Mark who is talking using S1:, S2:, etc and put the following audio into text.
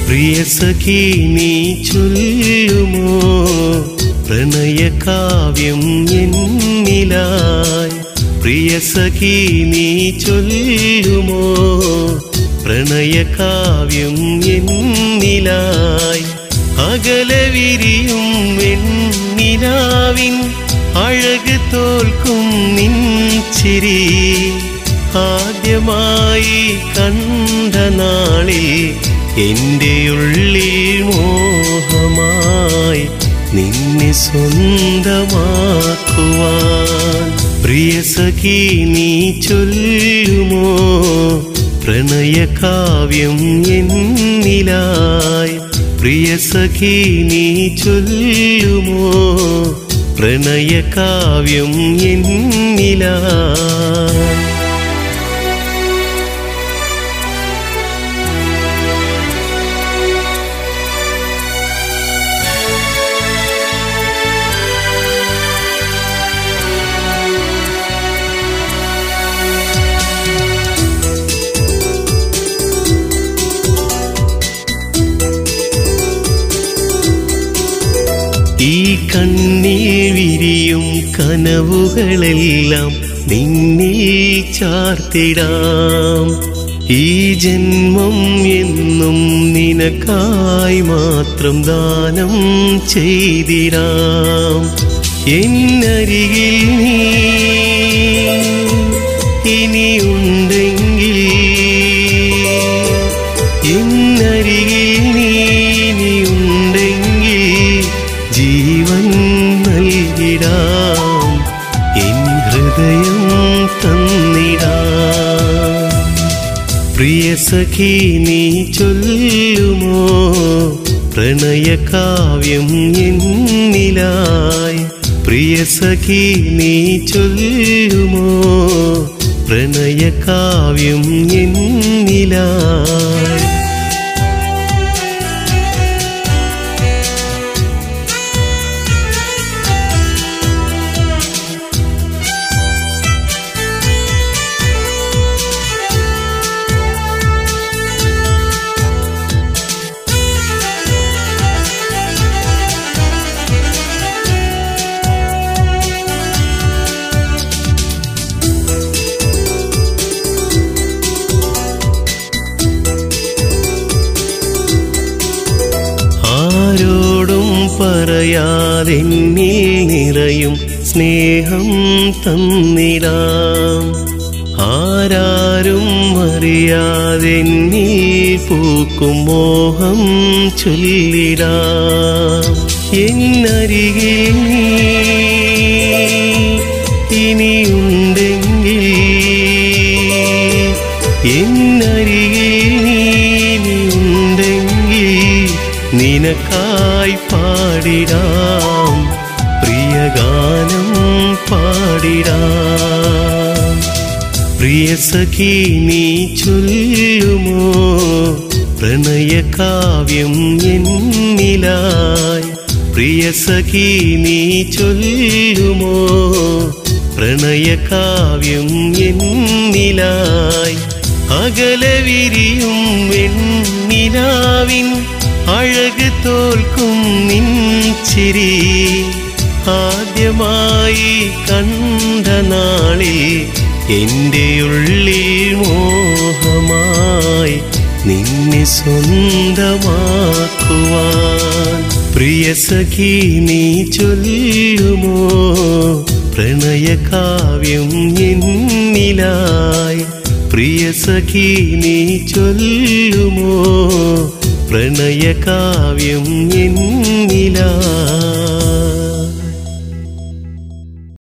S1: പ്രിയ സഖി നീ ചൊല്ലുമോ പ്രണയകാവ്യം എന്നിലായി പ്രിയ സഖി നീ ചൊല്ലുമോ പ്രണയകാവ്യം എന്നിലായി അകലെ വിരിയും വെണ്ണിലാവിൻ അഴക് തോൽക്കും നിൻ ചിരി ആദ്യമായി കണ്ട നാളിൽ എൻ്റെ ഉള്ളിൽ മോഹമായി നിന്നെ സ്വന്തമാക്കുവാൻ പ്രിയ സഖി നീ ചൊല്ലുമോ പ്രണയകാവ്യം എന്നിലായി പ്രിയ സഖി നീ ചൊല്ലുമോ പ്രണയകാവ്യം എന്നിലായി ഈ കണ്ണീർ വിരിയും കനവുകളെല്ലാം നിന്നിൽ ചാർത്തിടാം ഈ ജന്മം എന്നും നിനക്കായി മാത്രം ദാനം ചെയ്തിടാം എന്നരികിൽ നീ ഇനിയുണ്ടെങ്കിൽ എന്നരികിൽ നീ ഇനിയുണ്ടെങ്കിൽ ജീവൻ നൽകിടാം എൻ ഹൃദയം തന്നിടാം പ്രിയ സഖി നീ ചൊല്ലുമോ പ്രണയകാവ്യം എന്നിലായി പ്രിയ സഖി നീ ചൊല്ലുമോ പ്രണയകാവ്യം എന്നിലായി ആരോടും പറയാതെന്നിൽ നിറയും സ്നേഹം തന്നിടാം ആരാരും അറിയാതെന്നിൽ പൂക്കും മോഹം ചൊല്ലിടാം എന്നരികിൽ നീ ഇനിയുണ്ടെങ്കിൽ എന്നരികിൽ നീ ഇനിയുണ്ടെങ്കിൽ നിനക്കായി പാടിടാം പ്രിയഗാനം പാടിടാം പ്രിയ സഖി നീ ചൊല്ലുമോ പ്രണയകാവ്യം എന്നിലായി പ്രിയ സഖി നീ ചൊല്ലുമോ പ്രണയകാവ്യം എന്നിലായി അകലെ വിരിയും വെണ്ണിലാവിൻ അഴക് തോൽക്കും നിൻ ചിരി ആദ്യമായി കണ്ട നാളിൽ എൻ്റെ ഉള്ളിൽ മോഹമായി നിന്നെ സ്വന്തമാക്കുവാൻ പ്രിയ സഖി നീ ചൊല്ലുമോ പ്രണയകാവ്യം എന്നിലായി പ്രിയ സഖി നീ ചൊല്ലുമോ പ്രണയകാവ്യം എന്നിലായി